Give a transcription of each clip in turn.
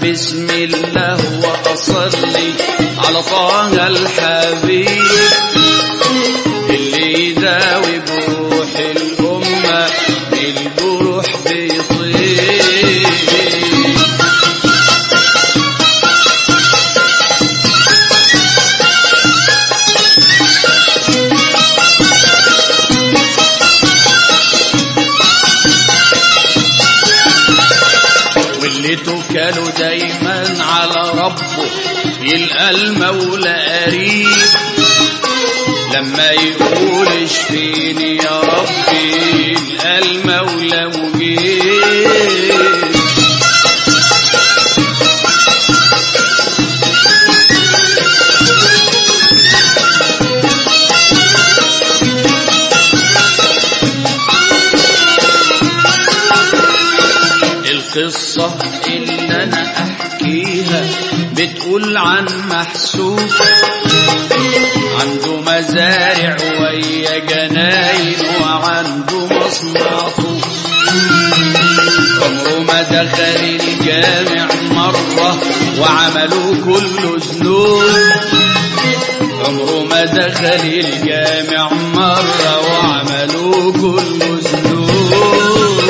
بسم الله وأصلي على طه الحبيب اللي يداوي بروح الأمة الجروح بيطيب واللي توكلوا دايما على ربه يلقى المولى قريب لما يقول اشفيني يا ربي يلقى المولى مجيب القصة اللي أنا أحكيها بتقول عن محسوب عنده مزارع ويا جناين وعنده مصنع طوب عمره ما دخل الجامع مرة وعملوا كله ذنوب عمره ما دخل الجامع مرة وعملوا كله ذنوب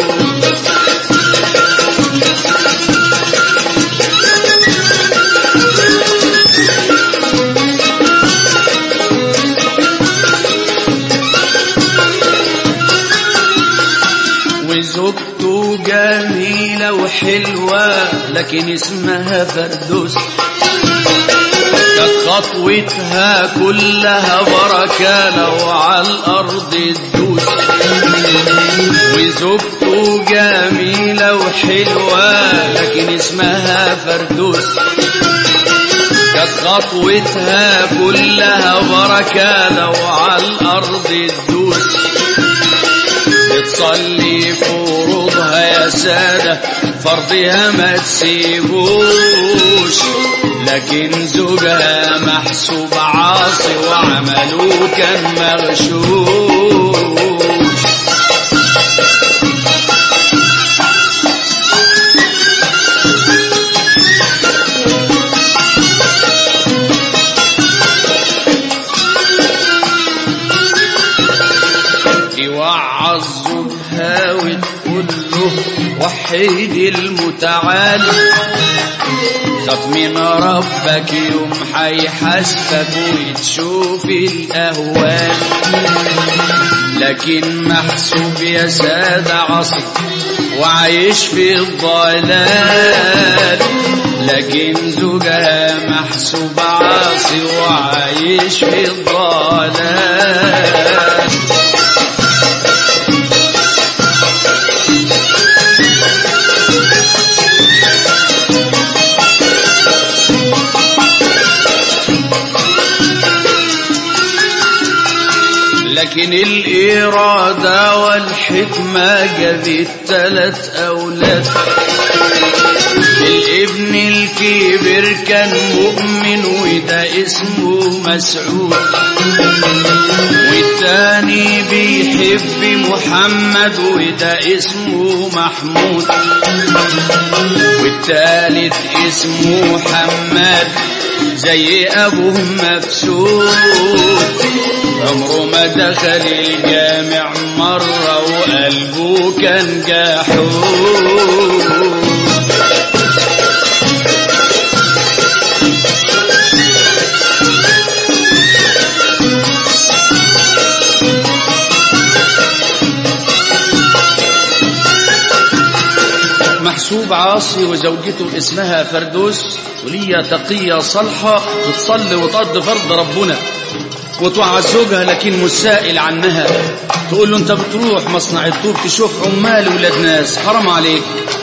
وزوجته جميلة وحلوة لكن اسمها فردوس كانت خطوتها كلها بركة لو على الأرض تدوس وزوجته جميلة وحلوة لكن اسمها فردوس كانت خطوتها كلها بركة لو على الأرض تدوس بتصلي فروضها يا سادة فرضها ما تسيبوش لكن زوجها محسوب عاصي وعمله كان مغشوش توعظ زوجها وتقول له وحيد المتعال خاف من ربك يوم حيحاسبك وتشوف الأهوال لكن محسوب يا سادة عصي وعايش في الضلال لكن زوجها محسوب عاصي وعايش في الضلال لكن الإرادة والحكمة جابت ثلاث أولاد الابن الكبير كان مؤمن وده اسمه مسعود والتاني بيحب محمد وده اسمه محمود والتالت اسمه حماد زي ابوه مفسود عمره ما دخل الجامع مرة وقلبه كان جاحود محسوب عاصي وزوجته اسمها فردوس وليا تقية صالحة بتصلي وتقضي فرض ربنا وتوعى زوجها لكن مش سائل عنها تقول له انت بتروح مصنع الطوب تشوف عمال ولاد ناس حرام عليك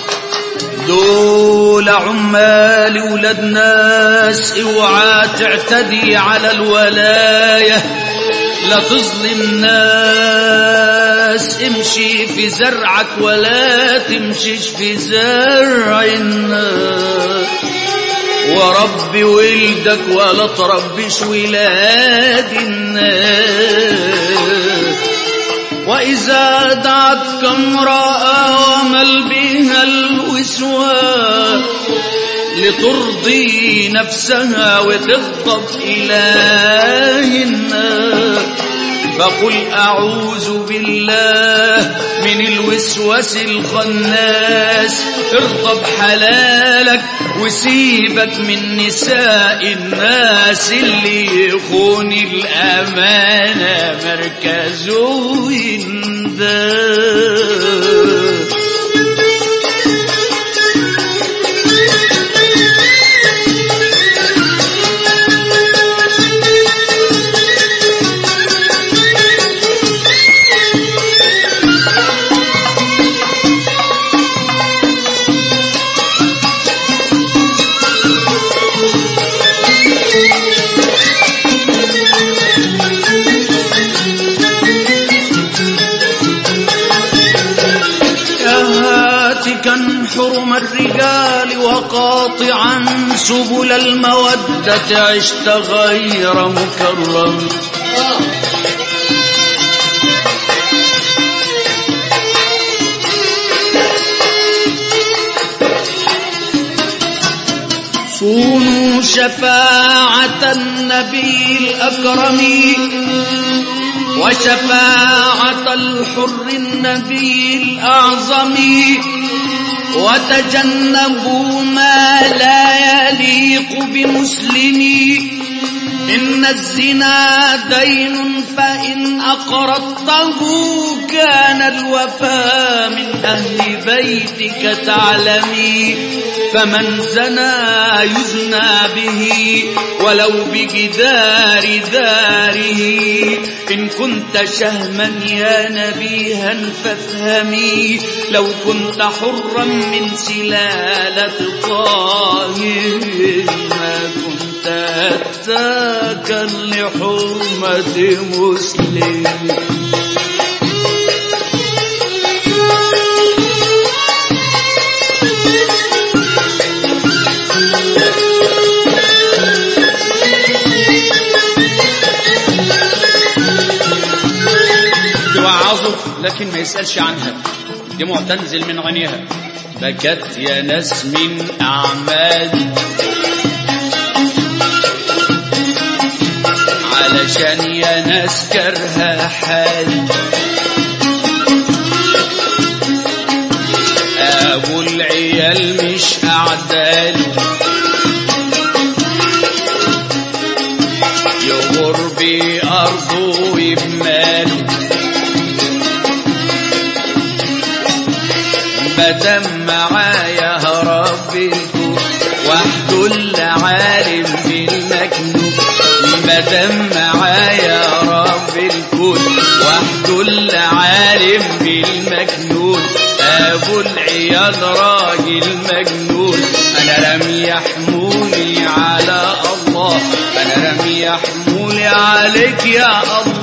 دول عمال ولاد ناس اوعى تعتدي على الولاية لا تظلم ناس امشي في زرعك ولا تمشيش في زرع الناس وربي ولدك ولا تربيش ولاد الناس وإذا دعتك امرأة ومل بها الوسواس لترضي نفسها وتغضب إله النار فقل أعوذ بالله من الوسوس الخناس ارضى بحلالك وسيبك من نساء الناس اللي يخون الأمانة مركزه ينداس هاتكا حرم الرجال وقاطعا سبل المودة عشت غير مكرم صونوا شفاعة النبي الأكرم وشفاعة الحر النبي الأعظم وتجنبوا ما لا يليق بمسلم إن الزنا دين فإن أقرضته كان الوفاء من أهل بيتك تعلمي فمن زنى يزنى به ولو بجدار داره إن كنت شهما يا نبيها فافهمي لو كنت حرا من سلالة طاهر ما كنت أتاكا لحرمة مسلم توعظه لكن ما يسألش عنها دموع تنزل من عينيها بكت يا ناس من أعمالي علشان يا ناس كرها حالي أبو العيال مش أعدالي يغر بأرضه وبماله مدام معايا رب الكون وحده العالم بالمكنون مدام معايا رب الكون وحده العالم بالمكنون ابو العيال راجل مجنون انا لم يحموني على الله انا لم يحموني عليك يا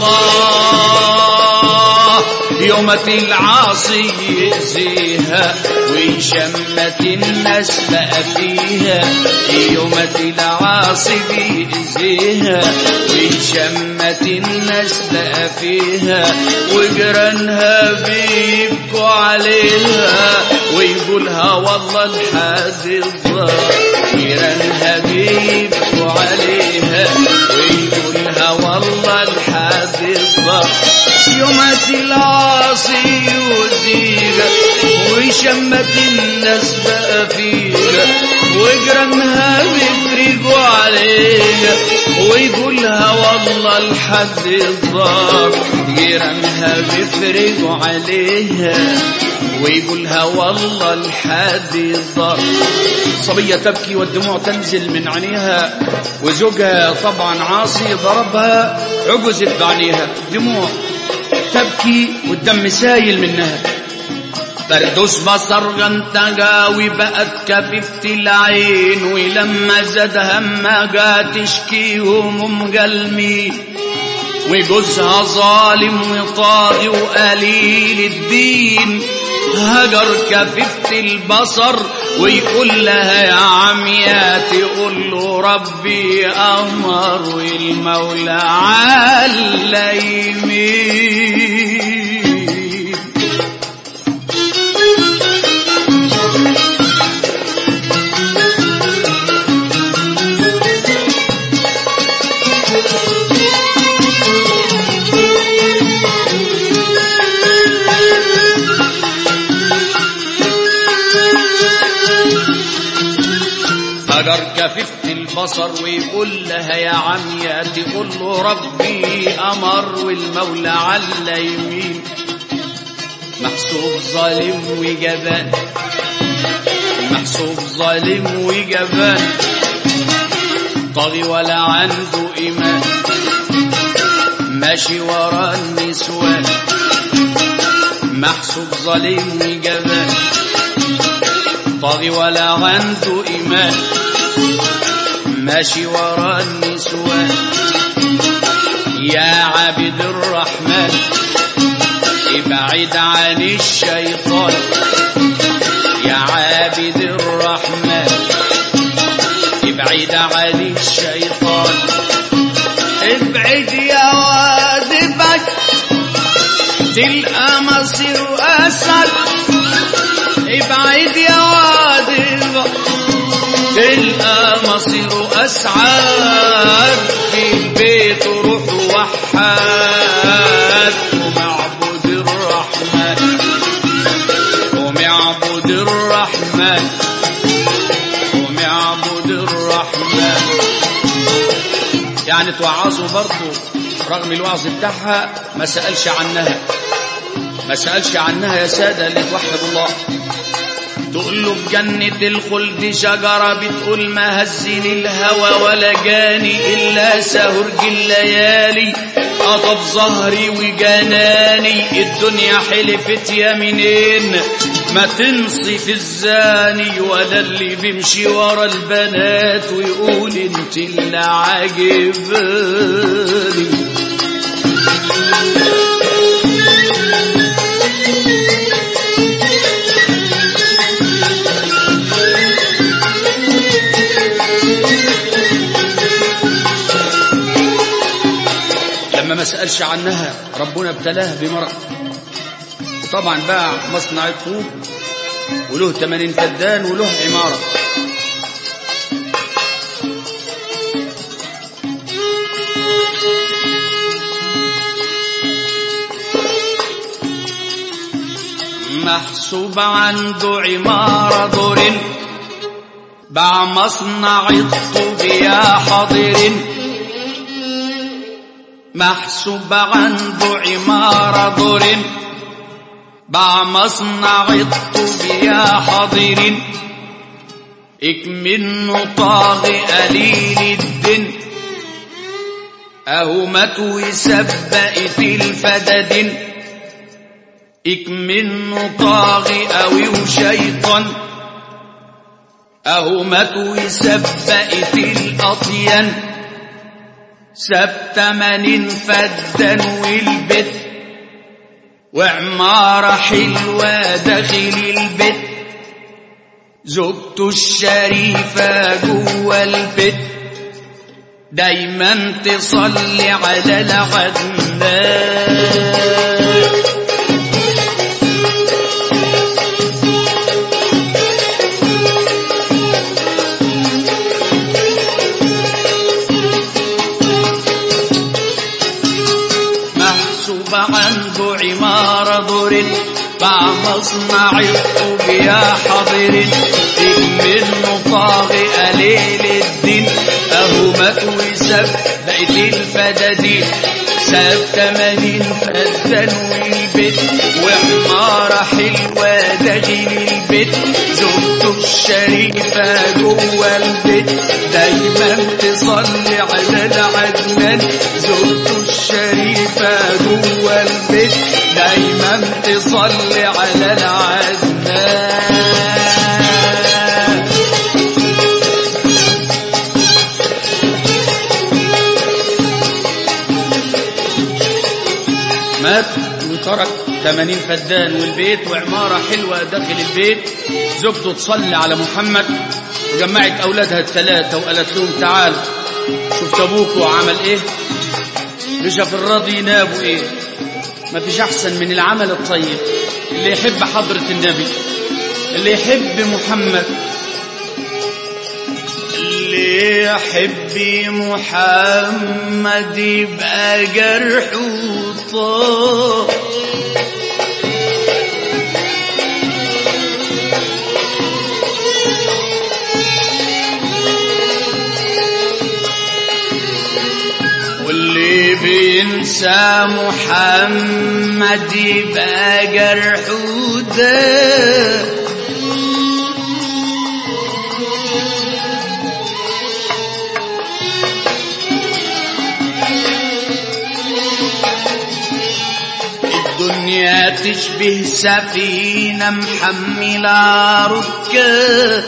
الله يومة العاصي يأذيها وشمة الناس بقى فيها يومة العاصي بيأذيها وشمة الناس بقى فيها وجيرانها بيبكوا عليها ويقولها والله الحد الضار جيرانها بيبكوا عليها ويقولها والله الحد الضار يومة العاصي يوزيها وشمت الناس بقى فيها وجيرانها بيفرجوا عليها ويقولها والله الحد الضار جيرانها بيفرجوا عليها ويقولها والله الحد الضار صبية تبكي والدموع تنزل من عينيها وزوجها طبعا عاصي ضربها عجزت بعينيها دموع تبكي والدم سايل منها فردوس بصر غنتجا وبقت كفيفة العين ولما زاد همها جا تشكيهم ام قلبي وجوزها ظالم وطاغي وقليل الدين هجر كفيفة البصر ويقول لها يا عميا تقول له ربي أمر والمولى على يمين هاجر كففت البصر ويقول لها يا عمية تقول له ربي أمر والمولى على يمين محسوب ظالم وجبان محسوب ظالم وجبان طاغي ولا عنده إيمان ماشي ورا النسوان محسوب ظالم وجبان طاغي ولا عنده إيمان ماشي ورا النسوان يا عبد الرحمن ابعد عن الشيطان يا عابد الرحمن ابعد عن الشيطان ابعد يا واذبك تلقى مصير أسد ابعد يا واذبك تلقى مصير أسعد في البيت روح وحاد ومعبد الرحمن ومعبد الرحمن ومعبد الرحمن يعني توعظوا برضه رغم الوعظ بتاعها ما سألش عنها ما سألش عنها يا سادة اللي توحد الله تقول له بجنة الخلد شجرة بتقول ما هزني الهوى ولا جاني إلا سهرج الليالي قطف ظهري وجناني الدنيا حلفت يمينين ما تنصف الزاني ولا اللي بيمشي ورا البنات ويقول انت اللي عاجباني لما ما سألش عنها ربنا ابتلاه بمرض وطبعا باع مصنع الطوب وله 80 فدان وله عمارة محسوب عنده عمارة دور باع مصنع الطوب يا حاضر محسوب عنده عمارة دور باع مصنع الطوب يا حاضر اكمنه طاغي قليل الدن اهو مات وسبق في الفدد اكمنه طاغي قوي وشيطان اهو مات وسبق في الاطيان ساب تمانين فدان والبيت وعمارة حلوة داخل البيت زوجته الشريفة جوه البيت دايما تصلي على العدنان محسوب عنده عمارة دور باع مصنع الطوب يا حاضر منه طاغي قليل الدين اهو مات وساب بقت الفدادين ساب تمانين فدان والبيت وعمارة حلوة داخل البيت زوجته الشريفة جوه البيت دايما تصلي على العدنان زوجته الشريفة جوه البيت دايما تصلي على العدنان مات وترك 80 فدان والبيت وعمارة حلوة داخل البيت زوجته تصلي على محمد وجمعت أولادها الثلاثة وقالت لهم تعالوا شفت أبوكوا عمل إيه رجع في الراضي ينابوا إيه ما فيش أحسن من العمل الطيب اللي يحب حضرة النبي اللي يحب محمد اللي يحب محمد يبقى جرحه طار ينسى محمد يبقى جرحه ده الدنيا تشبه سفينة محملة ركاب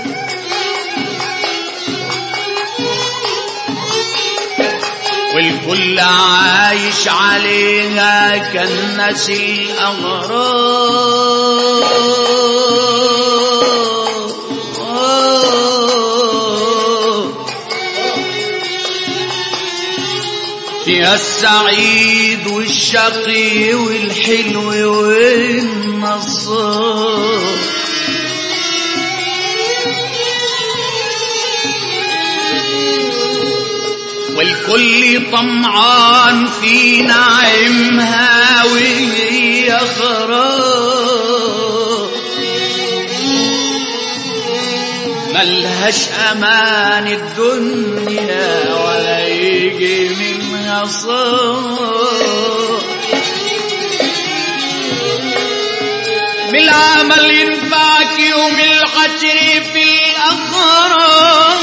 والكل عايش عليها كالناس الأغرار فيها السعيد والشقي والحلو والنصار والكل طمعان في نعيمها وهي خراب ملهاش امان الدنيا ولا يجي منها صار بالعمل ينفعك يوم الحشر في الاخره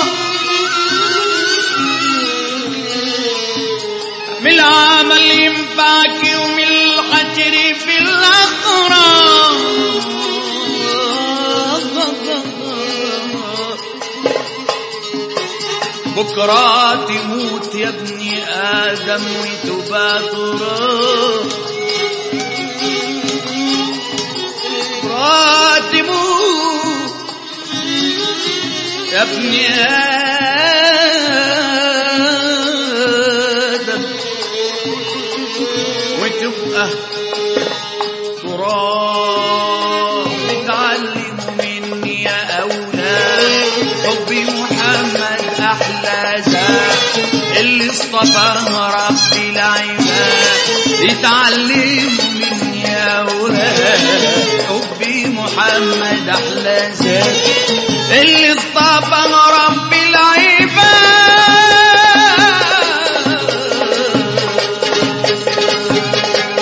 بالعمل ينفعك يوم الحشر في الآخرة بكرة تموت يا ابني آدم وتبقى تراب بكرة تموت يا ابني آدم وتبقى تراب اتعلموا مني يا أولاد حبي محمد أحلى زاد اللي اصطفاه رب العباد اتعلموا مني يا أولاد حبي محمد أحلى زاد اللي اصطفاه رب العباد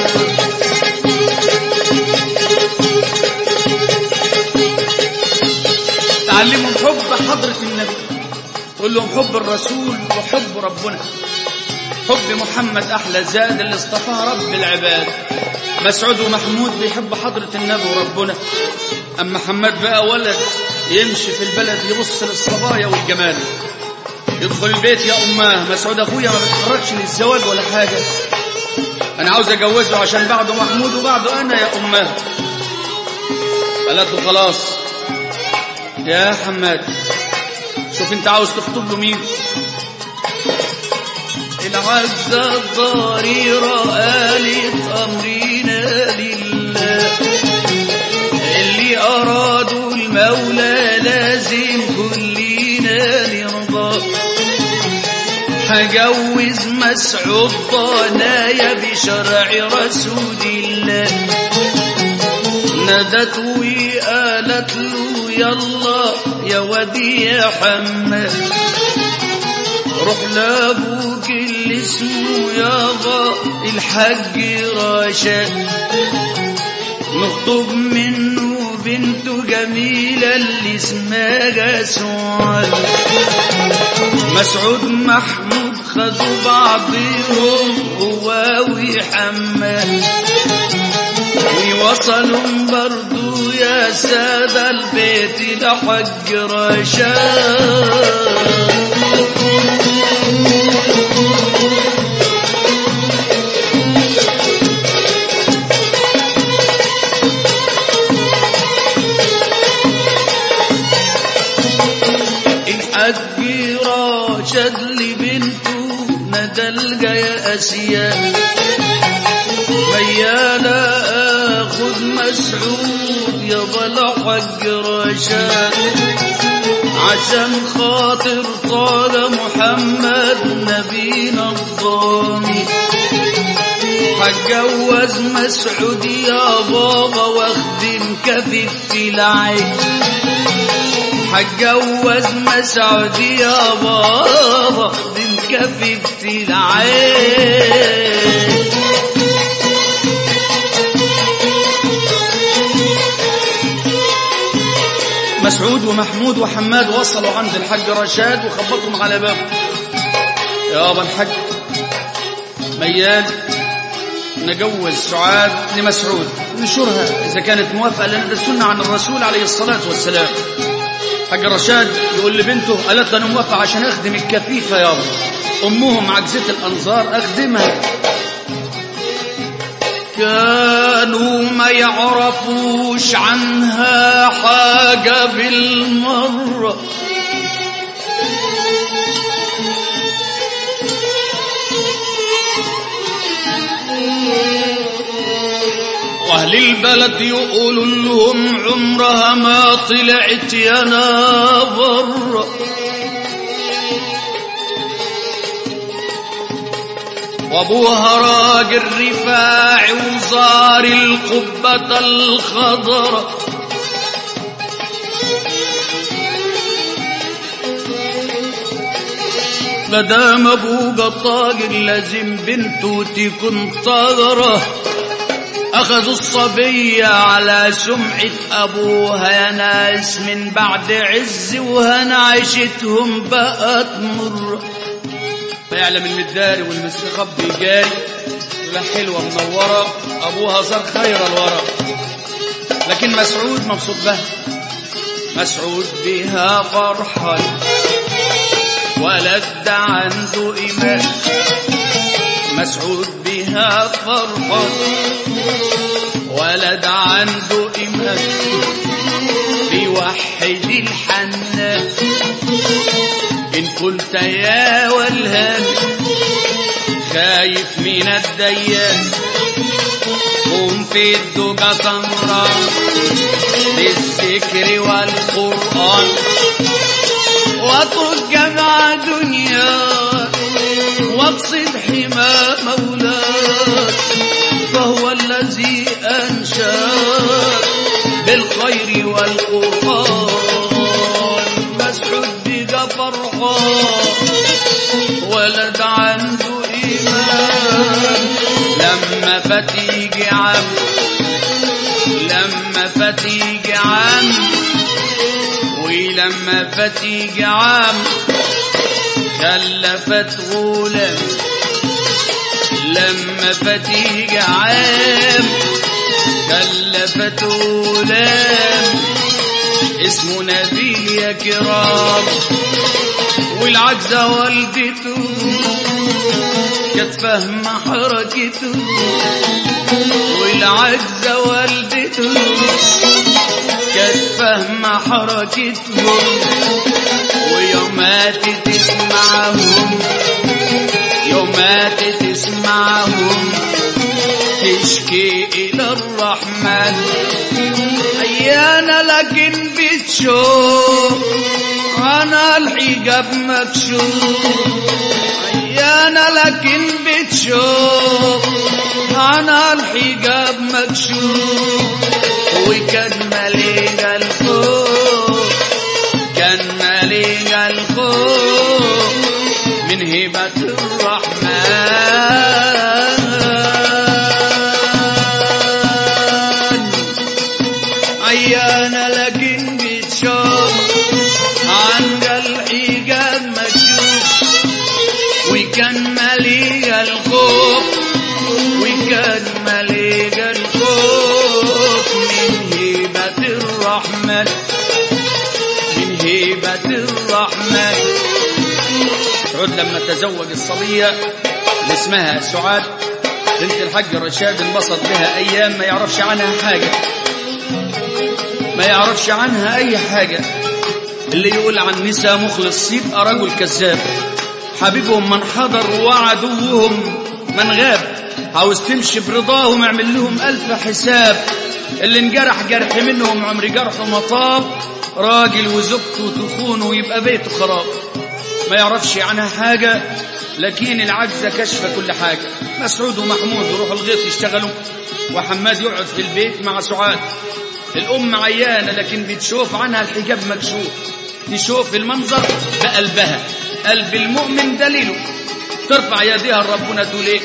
تعلمهم حب حضرة النبي تقول لهم حب الرسول وحب ربنا حب محمد أحلى زاد اللي اصطفاه رب العباد مسعود ومحمود بيحب حضرة النبي وربنا أما محمد بقى ولد يمشي في البلد يبص للصبايا والجمال يدخل البيت يا أماه مسعود أخويا ما بيتحركش للزواج ولا حاجة أنا عاوز أجوزه عشان بعده محمود وبعده أنا يا أماه قالت له خلاص يا حماد شوف انت عاوز تخطب له مين العزة الضريرة قالت أمرنا لله اللي أرادوا المولى لازم كلنا نرضى هجوز مسعود ضنايا بشرع رسول الله نادت وقالت له يلا يا ودي يا حماد روح لابوك اللي اسمه يابا الحاج رشاد نخطب منه بنته جميلة اللي اسمها سعاد مسعود محمود خدوا بعضهم هو وحماد ووصلوا برضو يا سادة البيت لحج رشاد الحج راشد لبنته ندى الجاية أسيان ميانا اخذ مسعود يا بلا حج رشاد عشان خاطر طال محمد نبينا الضامي هتجوز مسعود يا بابا واخدم كفيف العين هتجوز مسعود يا بابا واخدم كفيفة العين مسعود ومحمود وحماد وصلوا عند الحاج رشاد وخبطهم على بابه يابا الحاج ميال نجوز سعاد لمسعود نشرها إذا كانت موافقة لأن ده سنة عن الرسول عليه الصلاة والسلام حاج رشاد يقول لبنته قالت له أنا موافقة عشان أخدم الكفيفة يابا أمهم عجزة الأنظار أخدمها كانوا ما يعرفوش عنها حاجة بالمرة واهل البلد يقولوا لهم عمرها ما طلعت يانا بره وابوها راجل رفاعي وزار القبة الخضراء مدام ابوه طاجر لازم بنته تكون طاغره أخذوا الصبية على سمعة أبوها يا ناس من بعد عز وهنا عيشتهم بقت مرة فيعلم المداري والمستخبي جاي ولا حلوة منورة أبوها صار خير الورى لكن مسعود مبسوط بها مسعود بها فرحان ولد ده عنده إيمان مسعود بها فرحان ولد عنده إيمان بيوحد الحنان إن كنت يا والهان خايف من الديان قوم في الدجى سمراء بالذكر والقرآن واترك جمع دنيا واقصد حمى مولاك فهو الذي أنشاك بالخير والقرآن مسعود بك فرحان ولد عنده إيمان لما فتيجي عم لما فتيجي عم ولما فتيجي عم خلفت غلام لما فتيجي عام خلفت غلام اسمه نبيل يا كرام والعجزة والدته كانت فاهمة حركته والعجزة والدته كانت فاهمة حركته ويومات تسمعهم يومات تسمعهم تشكي إلى الرحمن أيانا لكن بتشوف أنا الحجاب مكشوف أيانا لكن بتشوف أنا الحجاب مكشوف وكان مليق الخوف كان مليق الخوف من هبة الرحمن عيانا لكن بتشوف عند الحجاب مكشوف وكان مليق الخوف وكان مليق الخوف من هبة الرحمن من هبة الرحمن سعود لما تزوج الصبية اللي اسمها سعاد بنت الحاج رشاد انبسط بها أيام ما يعرفش عنها حاجة ما يعرفش عنها أي حاجة اللي يقول عن نساء مخلص يبقى رجل كذاب حبيبهم من حضر وعدوهم من غاب عاوز تمشي برضاهم اعمل لهم ألف حساب اللي انجرح جرح منهم عمر جرحه مطاب راجل وزوجته تخونه ويبقى بيته خراب ما يعرفش عنها حاجة لكن العجزة كشف كل حاجة مسعود ومحمود يروحوا الغيط يشتغلوا وحماد يقعد في البيت مع سعاد الأم عيانة لكن بتشوف عنها الحجاب مكشوف تشوف المنظر بقلبها قلب المؤمن دليله ترفع يديها لربنا تقول ايه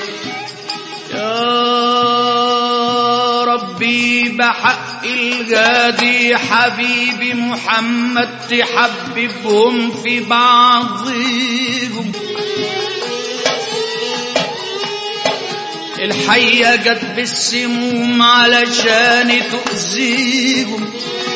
يا ربي بحق الغادي حبيبي محمد تحببهم في بعضهم الحية جت بالسموم علشان تؤذيهم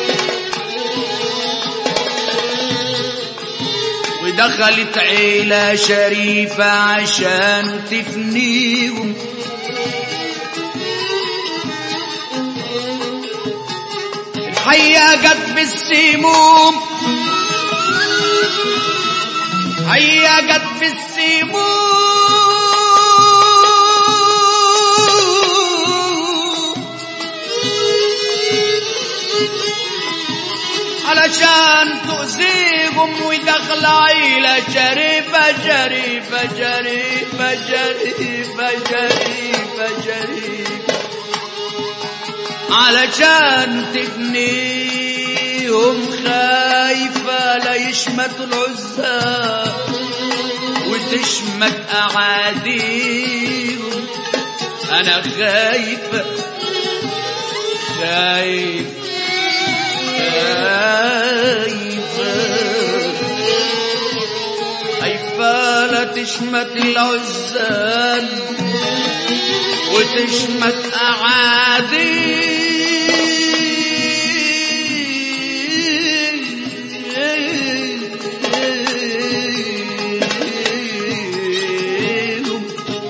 ودخلت عيلة شريفة عشان تفنيهم الحية جت بالسموم حية جت بالسموم علشان تؤذيهم ودخل عيلة شريفة شريفة شريفة شريفة شريفة شريفة علشان تبنيهم خايفة لا يشمتوا العزاب وتشمت أعاديهم أنا خايفة خايف خايفة خايفة لا تشمت العزال وتشمت أعاديهم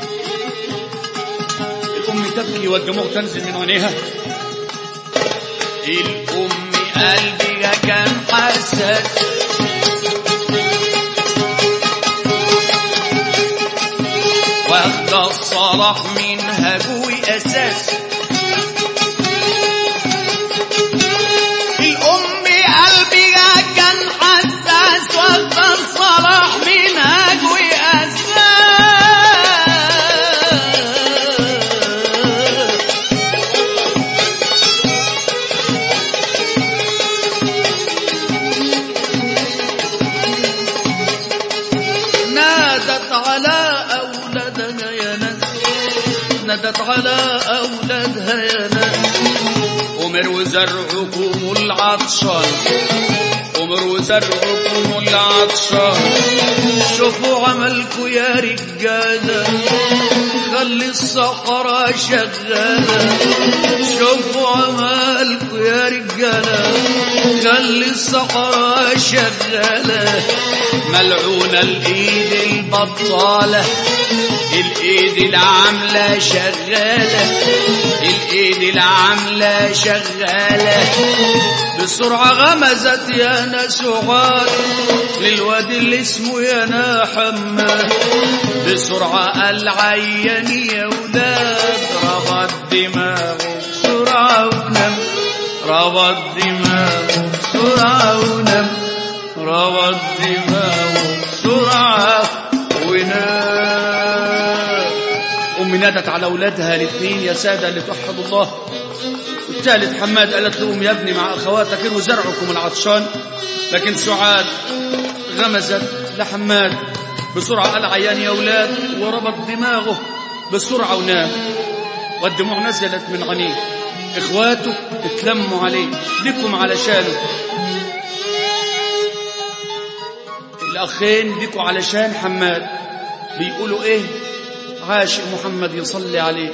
الأم تبكي والدموع تنزل من عينيها الأم قلبها كان حساس واخدة الصلاح منها جوي أساس الأم قلبها كان حساس واخدة الصلاح منها جوي أساس نادت على أولادنا يا ناس نادت على أولادها يا ناس أمر وزرعكم العطشان أمر وزرعكم العطشان شوفوا عملكوا يا رجالة خلي الصحراء شغالة شوفوا عملكوا يا رجالة خلي الصحراء شغالة ملعونة الإيد البطالة الإيد العاملة شغالة الإيد العاملة شغالة بسرعة غمزت يا ناس وغاد للواد اللي اسمه يا نا حماد بسرعة العين يا ولاد ربط دماغه بسرعة ونم ربط دماغه بسرعة ونم ربط دماغه بسرعة ونام أم نادت على أولادها الاثنين يا سادة اللي توحدوا الله والثالث حماد قالت لهم يا ابني مع أخواتك إنه زرعكم العطشان لكن سعاد غمزت لحماد بسرعة قال عيان يا أولاد وربط دماغه بسرعة ونام والدموع نزلت من عينيه إخواته اتلموا عليه لكم علشانه الأخين بيكوا علشان حماد بيقولوا إيه عاشق محمد يصلي عليه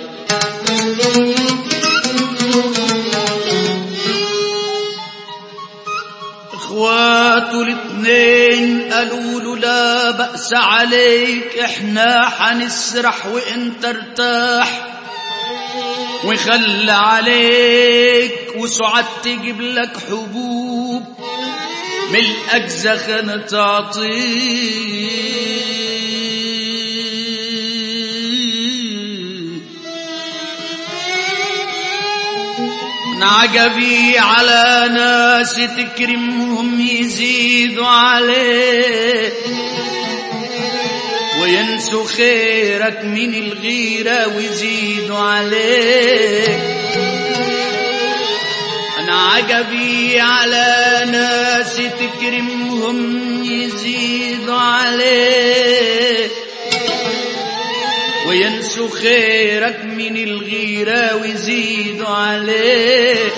اخواته الاتنين قالوا له لا بأس عليك احنا حنسرح وانت ارتاح وخلى عليك وسعاد تجيب لك حبوب من الأجزخة تعطيه عجبي على ناس تكرمهم يزيدوا عليه وينسوا خيرك من الغيرة ويزيدوا عليك أنا عجبي على ناس تكرمهم يزيدوا عليك يشيلوا خيرك من الغيرة ويزيدوا عليك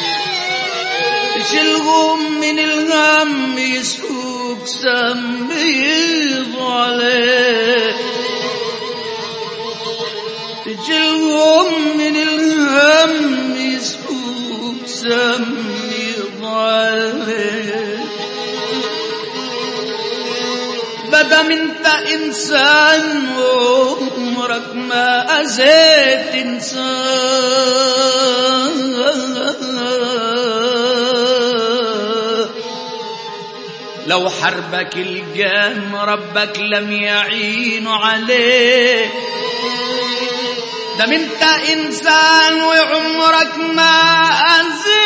يشيلهم من الغم يسوق سم يضوا عليك تجيلهم من الهم يسوق سم يضوا عليك بدم انت انسان وعمرك ما اذيت انسان لو حربك الجان ربك لم يعين عليك دم انت انسان وعمرك ما اذيت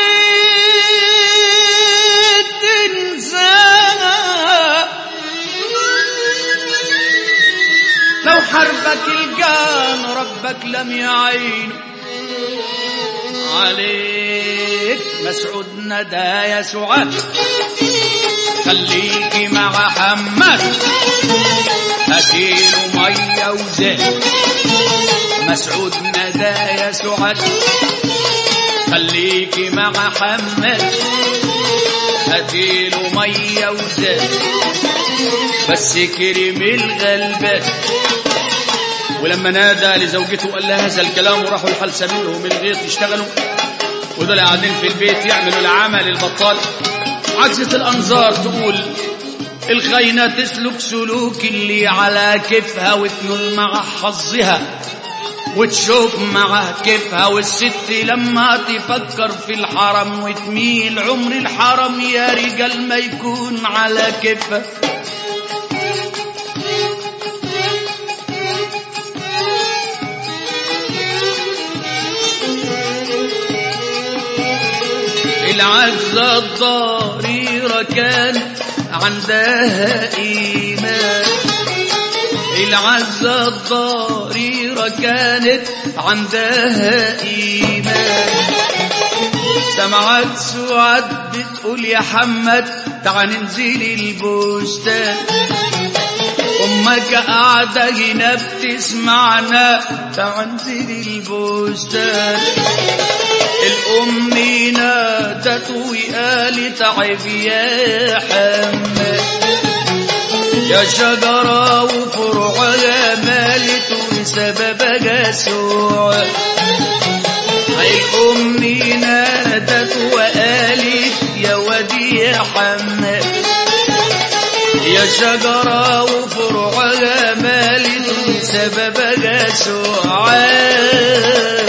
انسان لو حربك الجان ربك لم يعين عليك مسعود ندى يا سعاد خليكي مع حماد هاتيله ميه وزيت مسعود ندى يا سعاد خليكي مع حماد هاتيله ميه وزيت بس كريم الغلبان ولما نادى لزوجته قال لها هذا الكلام وراحوا الحلسة منهم الغيط يشتغلوا ودول قاعدين في البيت يعملوا العمل البطال عجزة الأنظار تقول الخاينة تسلك سلوك اللي على كيفها وتنول مع حظها وتشوف مع كيفها والست لما تفكر في الحرم وتميل عمر الحرم يا رجال ما يكون على كيفها العزة الضريرة كانت عندها إيمان العزة الضريرة كانت عندها إيمان سمعت سعاد بتقول يا حمد تعال ننزل البستان أمك قاعدة هنا بتسمعنا تعال ننزل البستان الأم نادت وقالت تعب يا حمد يا شجرة وفرعها مالت وسببها سوء الأم نادت وقالت يا ودي يا حمد يا شجرة وفرعها مالت وسببها سوء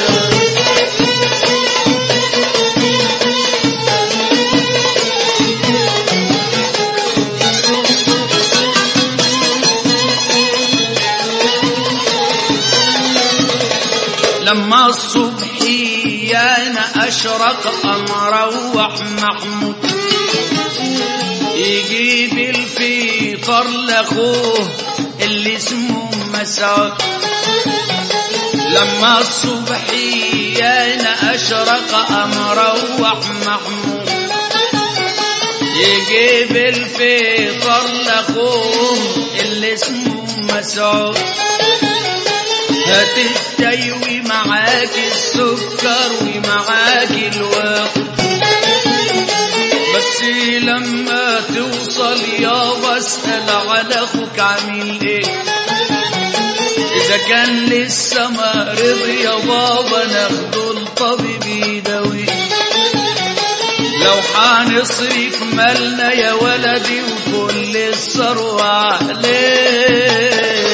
لما الصبح يانا أشرق أمروح محمود يجيب الفطر لأخوه اللي اسمه مسعود لما الصبح يانا أشرق أمروح محمود يجيب الفطر لأخوه اللي اسمه مسعود هات الشاي ومعاك السكر ومعاك الوقت بس لما توصل يا اسأل على اخوك عامل ايه اذا كان لسه ما رضي يا بابا ناخده الطبيب يداوي لو حنصرف مالنا يا ولدي وكل الثروة عليه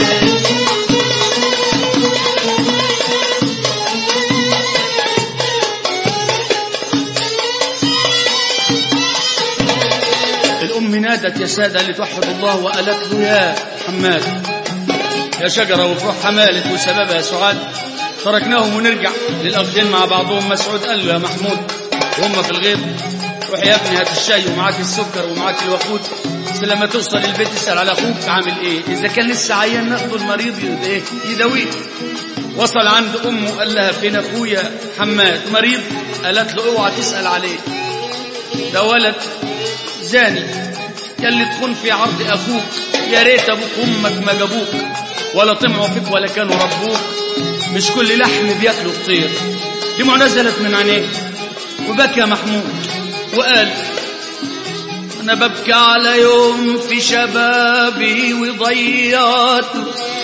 الأم نادت يا سادة لتوحد الله وقالت له يا حماد يا شجرة وفروح حمالت وسببها سعاد تركناهم ونرجع للأخذين مع بعضهم مسعود قال له يا محمود وهم في الغيط روح يا ابني هات الشاي ومعاك السكر ومعاك الوقود بس لما توصل البيت اسأل على أخوك عامل إيه إذا كان لسه عيان ناخده المريض إيه يداويه وصل عند أمه قال لها فين أخويا حماد مريض قالت له اوعى تسأل عليه ده ولد زاني يلي تخون في عرض أخوك يا ريت أبوك وأمك ما جابوك ولا طمعوا فيك ولا كانوا ربوك مش كل لحم بياكله الطير دموع نزلت من عينيه وبكى محمود وقال أنا ببكي على يوم في شبابي وضيعته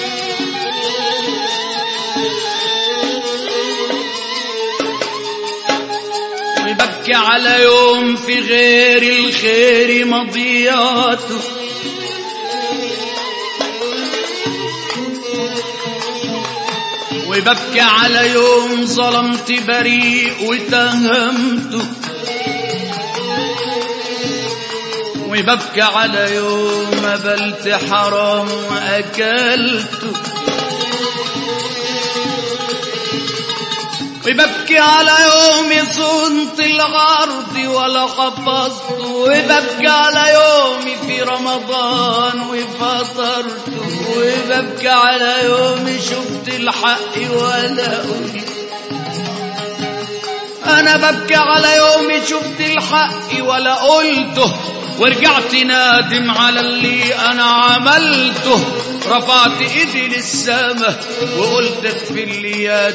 وببكي على يوم في غير الخير مضيعته وببكي على يوم ظلمت بريء واتهمته وببكي على يوم قبلت حرام وأكلته وببكي على يوم صنت العرض ولا حفظت وببكي على يوم في رمضان وفطرت وببكي على يوم شفت الحق ولا قلت انا ببكي على يوم شفت الحق ولا قلته ورجعت نادم على اللي انا عملته رفعت ايدي للسما وقلت اغفر لي يا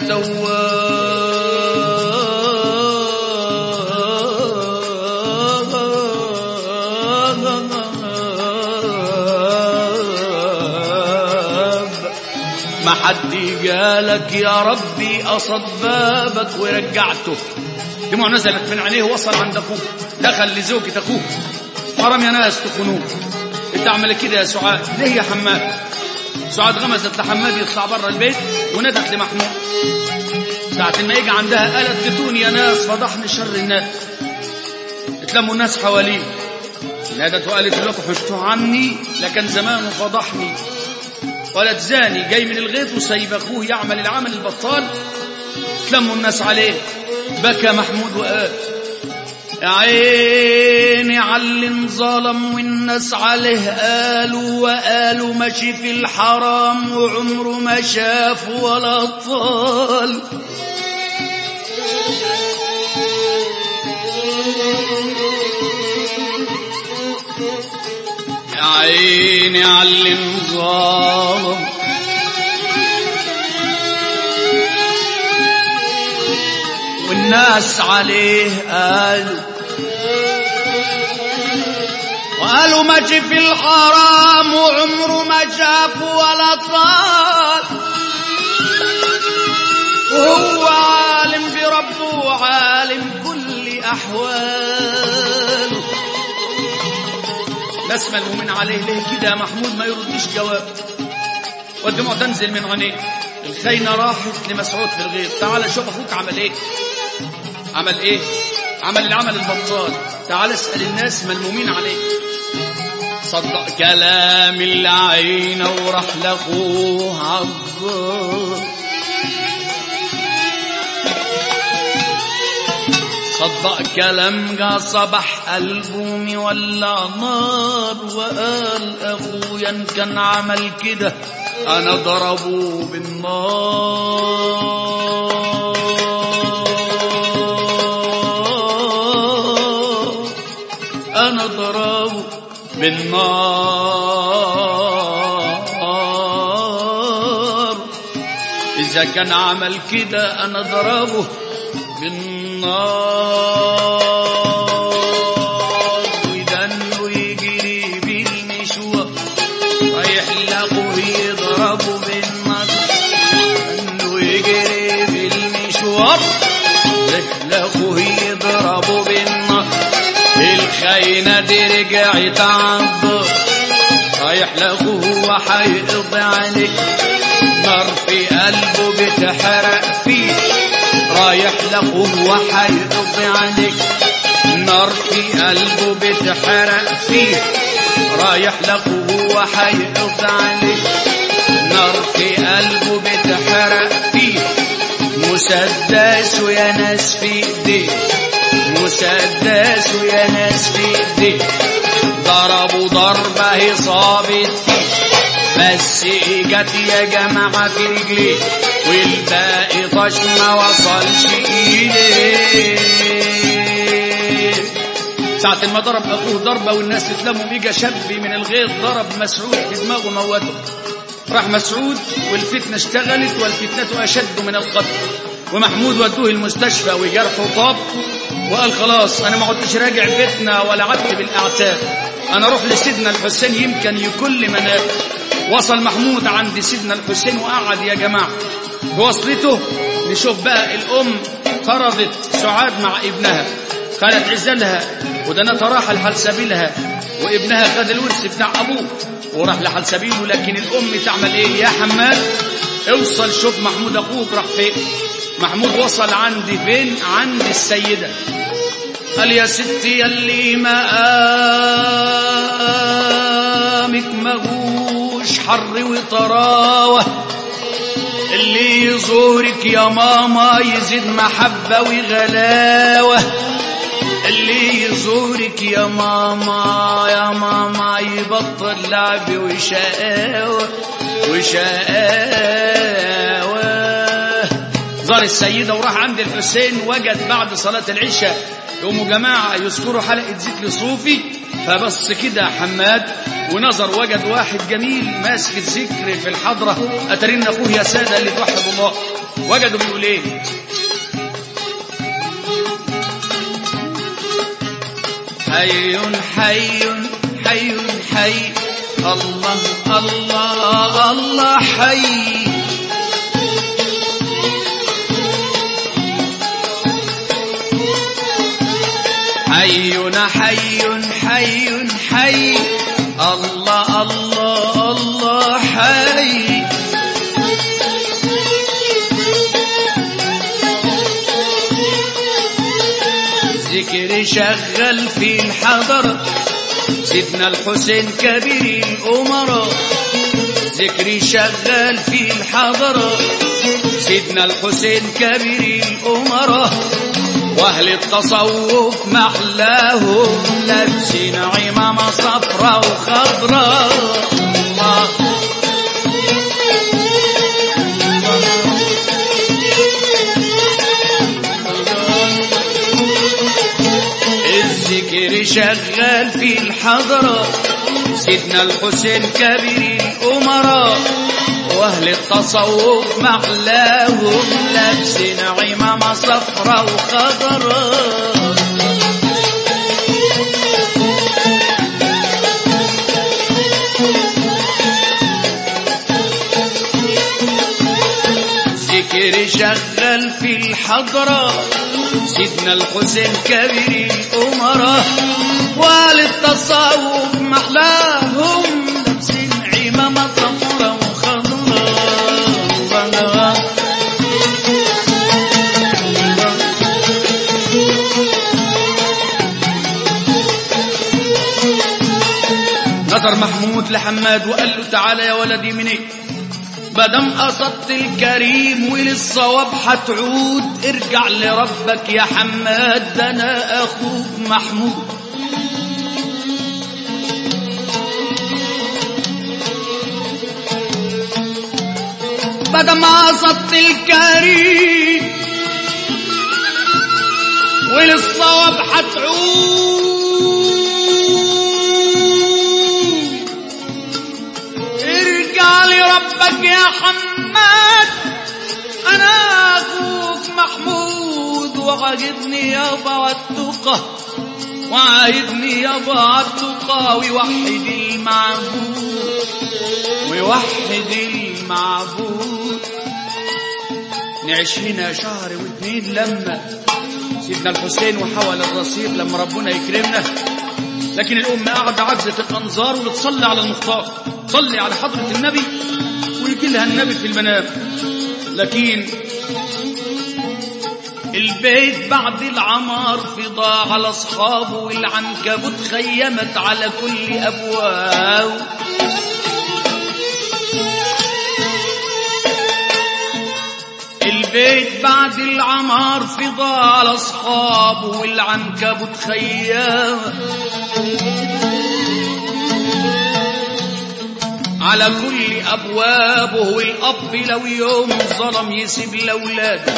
تواب ما حد جالك يا ربي قصد بابك ورجعته دموع نزلت من عينيه وصل عند اخوه دخل لزوجة اخوه حرام يا ناس تخونوه انت عمل كده يا سعاد ليه يا حماد سعاد غمزت لحماد يطلع بره البيت وندت لمحمود ساعة ما يجي عندها قالت تتوني يا ناس فضحني شر الناس اتلموا الناس حواليه نادت وقالت لكم حشتوا عني لكن زمانه فضحني ولد زاني جاي من الغيط وسايب اخوه يعمل العمل البطال تلموا الناس عليه بكى محمود وقال يا عيني على اللي انظلم والناس عليه قالوا وقالوا ماشي في الحرام وعمره ما شاف ولا طال يا عيني على اللي انظلم والناس عليه قالوا وقالوا ماشي في الحرام وعمره ما شاف ولا طال وهو عالم بربه وعالم كل أحواله ناس ملمومين عليه ليه كده محمود ما يردش جواب والدموع تنزل من عينيه الخينة راحت لمسعود في الغيط تعال شوف أخوك عمل إيه عمل إيه عمل العمل البطال تعال اسأل الناس ملمومين عليه صدق كلام العين وراح لأخوه عالظهر صدق كلام جا صبح قلبه مولع نار وقال أخويا إن كان عمل كده أنا ضربه بالنار أنا ضربه بالنار إذا كان عمل كده أنا ضربه بالنار ودنه يجري بالمشوار رايح لاخوه يضربه بالنار دنه يجري بالمشوار رايح لاخوه يضربه بالنار الخاينة دي رجعت عالدار رايح لاخوه وحيقضي عليه نار في قلبه بتحرق فيه رايح لاخوه وحيقضي عليك نار في قلبه بتحرق فيه رايح لاخوه وحيقضي عليك نار في قلبه بتحرق فيه مسدس ويا ناس في ايديه مسدس ويا ناس في ايديه ضربوا ضربة هي صابت فيه بس اجت يا جماعة في رجليه والباقي طش ما وصلش ايديه ساعة ما ضرب اخوه ضربة والناس اتلموا بيجا شاب من الغيط ضرب مسعود في دماغه موته راح مسعود والفتنة اشتغلت والفتنة أشد من القتل ومحمود ودوه المستشفى وجرحه طاب وقال خلاص أنا ما عدتش راجع بيتنا ولا عدت بالأعتاب أنا أروح لسيدنا الحسين يمكن يكل مناب وصل محمود عند سيدنا الحسين وقعد يا جماعة بوصلته نشوف بقى الأم طردت سعاد مع ابنها قالت عزلها ودنتها راح لحال سبيلها وابنها خد الورث بتاع أبوه وراح لحال سبيله لكن الأم تعمل إيه يا حماد اوصل شوف محمود أخوك راح فين محمود وصل عندي فين عند السيدة قال يا ستي يلي مقامك مجوش حر وطراوة اللي يزورك يا ماما يزيد محبة وغلاوة اللي يزورك يا ماما يا ماما يبطل لعب وشقاوة وشقاوة زار السيدة وراح عند الحسين وجد بعد صلاة العشاء يقوموا جماعة يذكروا حلقة ذكر صوفي فبص كده حماد ونظر وجد واحد جميل ماسك الذكر في الحضرة أترين أخوه يا سادة اللي توحد الله وجدوا بيقول إيه حي حي حي حي الله الله الله حي حي حي حي حي الله الله الله حي ذكر شغل في الحضر سيدنا الحسين كبير الأمراء ذكر شغل في الحضر سيدنا الحسين كبير الأمراء واهل التصوف محلاهم لابسين عمامة صفرا وخضرا الذكر شغال في الحضرة سيدنا الحسين كبير الأمراء واهل التصوف محلاهم لابسين عمامة صفرا وخضرا ذكر شغل في الحضرة سيدنا الحسين كبير الأمراء واهل التصوف محلاهم لابسين عمامة صفرا وخضرا نظر محمود لحماد وقال له تعالى يا ولدي منين بدم قصدت الكريم وللصواب هتعود ارجع لربك يا حماد ده انا اخوك محمود بدم قصدت الكريم وللصواب هتعود ارجع لربك يا حماد انا اخوك محمود وعاجبني يابا التقى وعايدني يابا التقى ويوحد المعبود ويوحد المعبود نعيش هنا شهر واتنين لما سيدنا الحسين وحول الرصيف لما ربنا يكرمنا لكن الأم قاعدة عجزة الأنظار وتصلي على المختار تصلي على حضرة النبي ويجي لها النبي في المنام لكن البيت بعد العمار فضا على أصحابه والعنكبوت خيمت على كل أبواب البيت بعد العمار فضا على أصحابه والعنكبوت خيمت على كل أبوابه والأب لو يوم ظلم يسيب لأولاده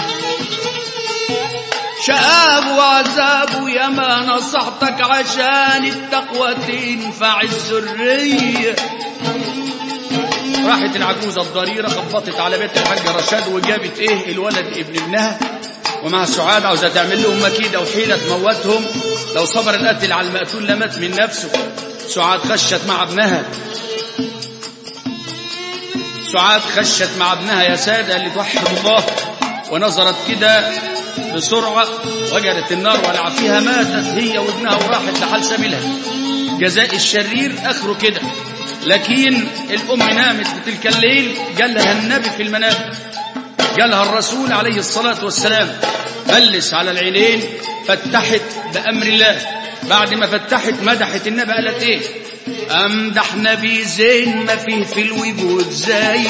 شقاب وعذاب ياما نصحتك عشان التقوى تنفع الذرية راحت العجوزة الضريرة خبطت على بيت الحاج رشاد وجابت ايه الولد ابن ابنها ومع سعاد عاوزة تعمل لهم مكيدة وحيلة تموتهم لو صبر القتل على المقتول لمات من نفسه سعاد خشت مع ابنها سعاد خشت مع ابنها يا سادة اللي توحد الله ونظرت كده بسرعة وجدت النار ولع فيها ماتت هي وابنها وراحت لحال سبيلها جزاء الشرير اخره كده لكن الام نامت في تلك الليل قال لها النبي في المنام قالها الرسول عليه الصلاة والسلام بلس على العينين فتحت بأمر الله بعد ما فتحت مدحت النبي قالت ايه امدح نبي زين ما فيه في الوجود زيه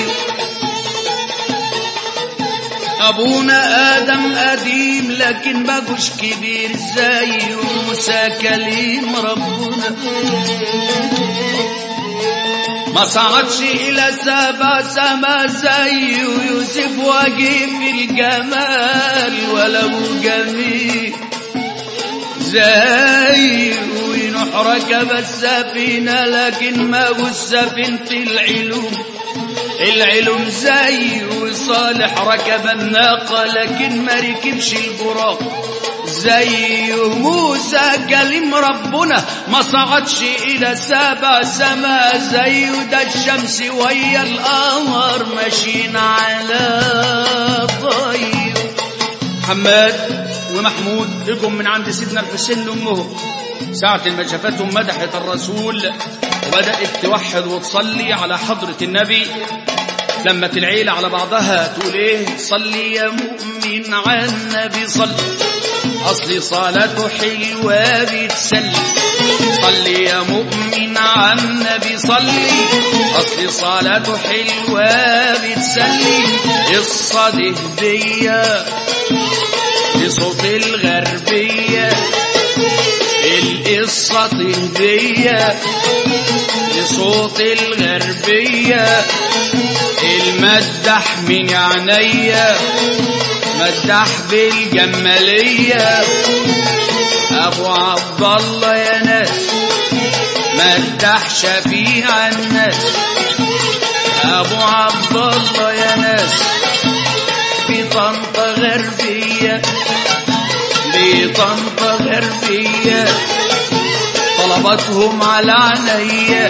ابونا ادم قديم لكن بقوش كبير زيه موسى كليم ربنا ما صعدش الى سبع سما زيه يوسف وجيه في الجمال ولا ابو جميل زيه ونوح ركب السفينة لكن ما هو السفينة العلوم العلوم زيه وصالح ركب الناقة لكن ما ركبش البراق زيه موسى كلم ربنا ما صعدش إلى سبع سما زيه ده الشمس ويا القمر ماشيين على ضيه حماد ومحمود اجوا من عند سيدنا الحسين لامهم ساعة ما شافتهم مدحت الرسول وبدأت توحد وتصلي على حضرة النبي لما العيلة على بعضها تقول ايه صلي يا مؤمن على النبي صلي اصلي صلاته حلوة بتسلي صلي يا مؤمن على النبي صلي اصلي صلاته حلوة بتسلي الصدى هدية لصوت الغربية القصة هدية لصوت الغربية المدح من عينيا مدح بالجمالية أبو عبد الله يا ناس مدح شفيع الناس أبو عبد الله يا ناس في طنطا غربية في طنطا غربية طلبتهم على عينيا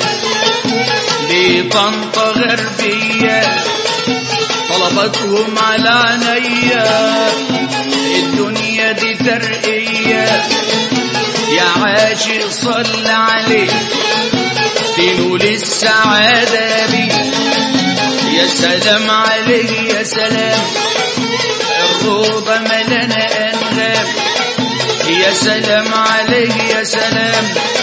بطنطا غربية طلبتهم على عينيا الدنيا دي ترقية يا عاشق صل عليه تنول السعادة بي يا سلام عليه يا سلام الروضة ملنا أنغام يا سلام عليه يا سلام